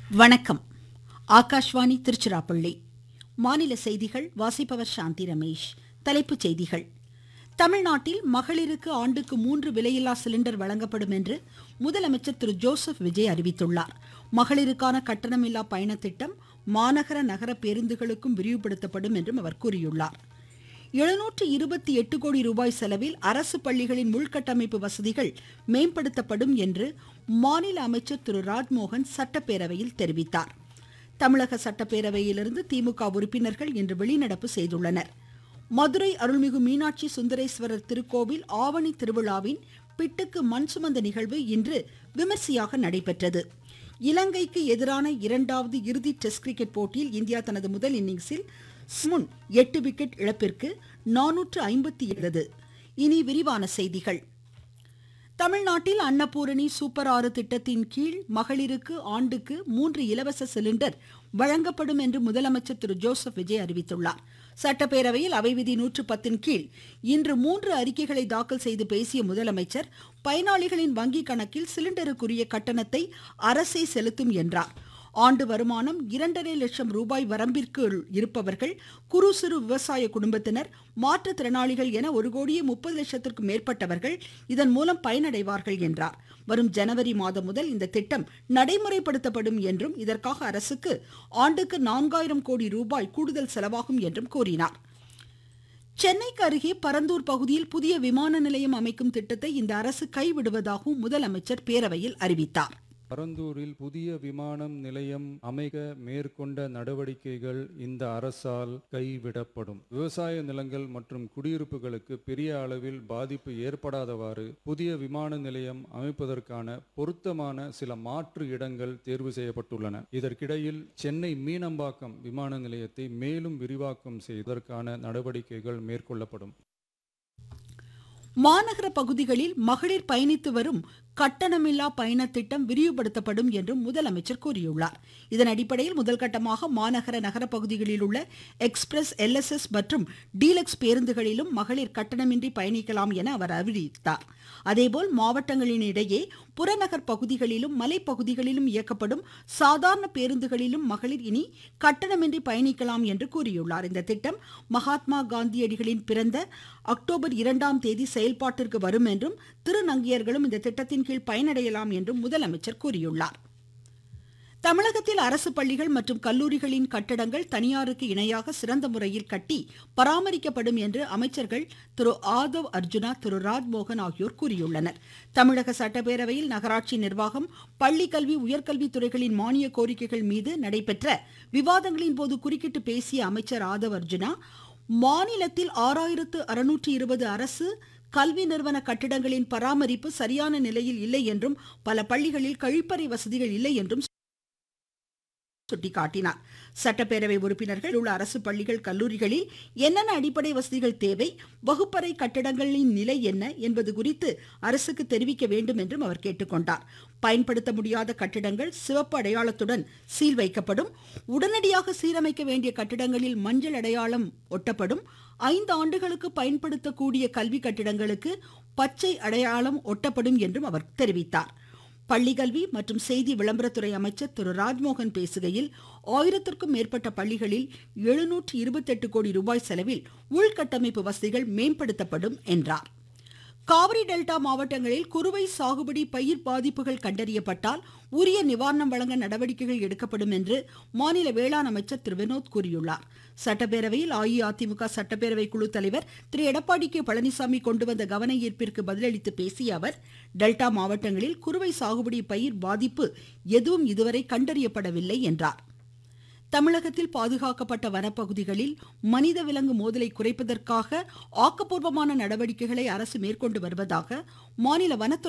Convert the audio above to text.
வணக்கம் ஆகாஷ்வாணி திருச்சிராப்பள்ளி மாநில செய்திகள் வாசிப்பவர் சாந்தி ரமேஷ் தலைப்புச் செய்திகள் தமிழ்நாட்டில் மகளிருக்கு ஆண்டுக்கு மூன்று விலையில்லா சிலிண்டர் வழங்கப்படும் என்று முதலமைச்சர் திரு ஜோசப் விஜய் அறிவித்துள்ளார் மகளிருக்கான கட்டணமில்லா பயண திட்டம் மாநகர நகர பேருந்துகளுக்கும் விரிவுபடுத்தப்படும் என்றும் அவர் கூறியுள்ளார் எழுநூற்று இருபத்தி எட்டு கோடி ரூபாய் செலவில் அரசு பள்ளிகளின் உள்கட்டமைப்பு வசதிகள் மேம்படுத்தப்படும் என்று மாநில அமைச்சர் திரு ராஜ்மோகன் சட்டப்பேரவையில் தெரிவித்தார் தமிழக சட்டப்பேரவையிலிருந்து திமுக உறுப்பினர்கள் இன்று வெளிநடப்பு செய்துள்ளனர் மதுரை அருள்மிகு மீனாட்சி சுந்தரேஸ்வரர் திருக்கோவில் ஆவணி திருவிழாவின் பிட்டுக்கு மண் சுமந்த நிகழ்வு இன்று விமர்சையாக நடைபெற்றது இலங்கைக்கு எதிரான இரண்டாவது இறுதி டெஸ்ட் கிரிக்கெட் போட்டியில் இந்தியா தனது முதல் இன்னிங்ஸில் முன் எட்டு விக்கெட் இழப்பிற்கு நானூற்று ஐம்பத்தி ஏழு இனி விரிவான செய்திகள் தமிழ்நாட்டில் அன்னபூரணி சூப்பர் ஆறு திட்டத்தின் கீழ் மகளிருக்கு ஆண்டுக்கு மூன்று இலவச சிலிண்டர் வழங்கப்படும் என்று முதலமைச்சர் திரு ஜோசப் விஜய் அறிவித்துள்ளார் சட்டப்பேரவையில் அவை விதி நூற்று பத்தின் கீழ் இன்று மூன்று அறிக்கைகளை தாக்கல் செய்து பேசிய முதலமைச்சர் பயனாளிகளின் வங்கி கணக்கில் சிலிண்டருக்குரிய கட்டணத்தை அரசே செலுத்தும் என்றார் ஆண்டு வருமானம் இரண்டரை லட்சம் ரூபாய் வரம்பிற்குள் இருப்பவர்கள் குறு சிறு விவசாய குடும்பத்தினர் மாற்றுத்திறனாளிகள் என ஒரு கோடியே முப்பது லட்சத்திற்கும் மேற்பட்டவர்கள் இதன் மூலம் பயனடைவார்கள் என்றார் வரும் ஜனவரி மாதம் முதல் இந்த திட்டம் நடைமுறைப்படுத்தப்படும் என்றும் இதற்காக அரசுக்கு ஆண்டுக்கு நான்காயிரம் கோடி ரூபாய் கூடுதல் செலவாகும் என்றும் கூறினார் சென்னைக்கு அருகே பரந்தூர் பகுதியில் புதிய விமான நிலையம் அமைக்கும் திட்டத்தை இந்த அரசு கைவிடுவதாகவும் முதலமைச்சர் பேரவையில் அறிவித்தார் பரந்தூரில் புதிய விமானம் நிலையம் அமைக்க மேற்கொண்ட நடவடிக்கைகள் இந்த அரசால் கைவிடப்படும் விவசாய நிலங்கள் மற்றும் குடியிருப்புகளுக்கு பெரிய அளவில் பாதிப்பு ஏற்படாதவாறு புதிய விமான நிலையம் அமைப்பதற்கான பொருத்தமான சில மாற்று இடங்கள் தேர்வு செய்யப்பட்டுள்ளன இதற்கிடையில் சென்னை மீனம்பாக்கம் விமான நிலையத்தை மேலும் விரிவாக்கம் செய்வதற்கான நடவடிக்கைகள் மேற்கொள்ளப்படும் மாநகர பகுதிகளில் மகளிர் பயணித்து வரும் கட்டணமில்லா பயண திட்டம் விரிவுபடுத்தப்படும் என்றும் முதலமைச்சர் கூறியுள்ளார் இதன் அடிப்படையில் முதல் கட்டமாக மாநகர நகர பகுதிகளில் உள்ள எக்ஸ்பிரஸ் எல்எஸ்எஸ் மற்றும் டீலக்ஸ் பேருந்துகளிலும் மகளிர் கட்டணமின்றி பயணிக்கலாம் என அவர் அறிவித்தார் அதேபோல் மாவட்டங்களின் இடையே புறநகர் பகுதிகளிலும் மலைப்பகுதிகளிலும் இயக்கப்படும் சாதாரண பேருந்துகளிலும் மகளிர் இனி கட்டணமின்றி பயணிக்கலாம் என்று கூறியுள்ளார் இந்த திட்டம் மகாத்மா காந்தியடிகளின் பிறந்த அக்டோபர் இரண்டாம் தேதி செயல்பாட்டிற்கு வரும் என்றும் திருநங்கையர்களும் இந்த திட்டத்தின் கீழ் பயனடையலாம் என்றும் முதலமைச்சர் கூறியுள்ளார் தமிழகத்தில் அரசு பள்ளிகள் மற்றும் கல்லூரிகளின் கட்டடங்கள் தனியாருக்கு இணையாக சிறந்த முறையில் கட்டி பராமரிக்கப்படும் என்று அமைச்சர்கள் திரு ஆதவ் அர்ஜுனா திரு ராஜ்மோகன் ஆகியோர் கூறியுள்ளனர் தமிழக சட்டப்பேரவையில் நகராட்சி நிர்வாகம் பள்ளி கல்வி உயர்கல்வி துறைகளின் மானிய கோரிக்கைகள் மீது நடைபெற்ற விவாதங்களின் போது குறுக்கிட்டு பேசிய அமைச்சர் ஆதவ் அர்ஜுனா மாநிலத்தில் ஆறாயிரத்து அறுநூற்று இருபது அரசு கல்வி நிறுவன கட்டிடங்களின் பராமரிப்பு சரியான நிலையில் இல்லை என்றும் பல பள்ளிகளில் கழிப்பறை வசதிகள் இல்லை என்றும் சுட்டிக்காட்டினார் சட்டப்பேரவை உறுப்பினர்கள் உள்ள அரசு பள்ளிகள் கல்லூரிகளில் என்னென்ன அடிப்படை வசதிகள் தேவை வகுப்பறை கட்டடங்களின் நிலை என்ன என்பது குறித்து அரசுக்கு தெரிவிக்க வேண்டும் என்றும் அவர் கேட்டுக்கொண்டார் பயன்படுத்த முடியாத கட்டிடங்கள் சிவப்பு அடையாளத்துடன் சீல் வைக்கப்படும் உடனடியாக சீரமைக்க வேண்டிய கட்டிடங்களில் மஞ்சள் அடையாளம் ஒட்டப்படும் ஐந்து ஆண்டுகளுக்கு பயன்படுத்தக்கூடிய கல்வி கட்டிடங்களுக்கு பச்சை அடையாளம் ஒட்டப்படும் என்றும் அவர் தெரிவித்தார் பள்ளிக்கல்வி மற்றும் செய்தி விளம்பரத்துறை அமைச்சர் திரு ராஜ்மோகன் பேசுகையில் ஆயிரத்திற்கும் மேற்பட்ட பள்ளிகளில் எழுநூற்று இருபத்தெட்டு கோடி ரூபாய் செலவில் உள்கட்டமைப்பு வசதிகள் மேம்படுத்தப்படும் என்றார் காவிரி டெல்டா மாவட்டங்களில் குறுவை சாகுபடி பயிர் பாதிப்புகள் கண்டறியப்பட்டால் உரிய நிவாரணம் வழங்க நடவடிக்கைகள் எடுக்கப்படும் என்று மாநில வேளாண் அமைச்சர் திரு வினோத் கூறியுள்ளார் சட்டப்பேரவையில் அஇஅதிமுக சட்டப்பேரவை குழு தலைவர் திரு எடப்பாடி கே பழனிசாமி கொண்டு வந்த கவன ஈர்ப்பிற்கு பதிலளித்து பேசிய அவர் டெல்டா மாவட்டங்களில் குறுவை சாகுபடி பயிர் பாதிப்பு எதுவும் இதுவரை கண்டறியப்படவில்லை என்றார் தமிழகத்தில் பாதுகாக்கப்பட்ட வனப்பகுதிகளில் மனித விலங்கு மோதலை குறைப்பதற்காக ஆக்கப்பூர்வமான நடவடிக்கைகளை அரசு மேற்கொண்டு வருவதாக மாநில வனத்துறை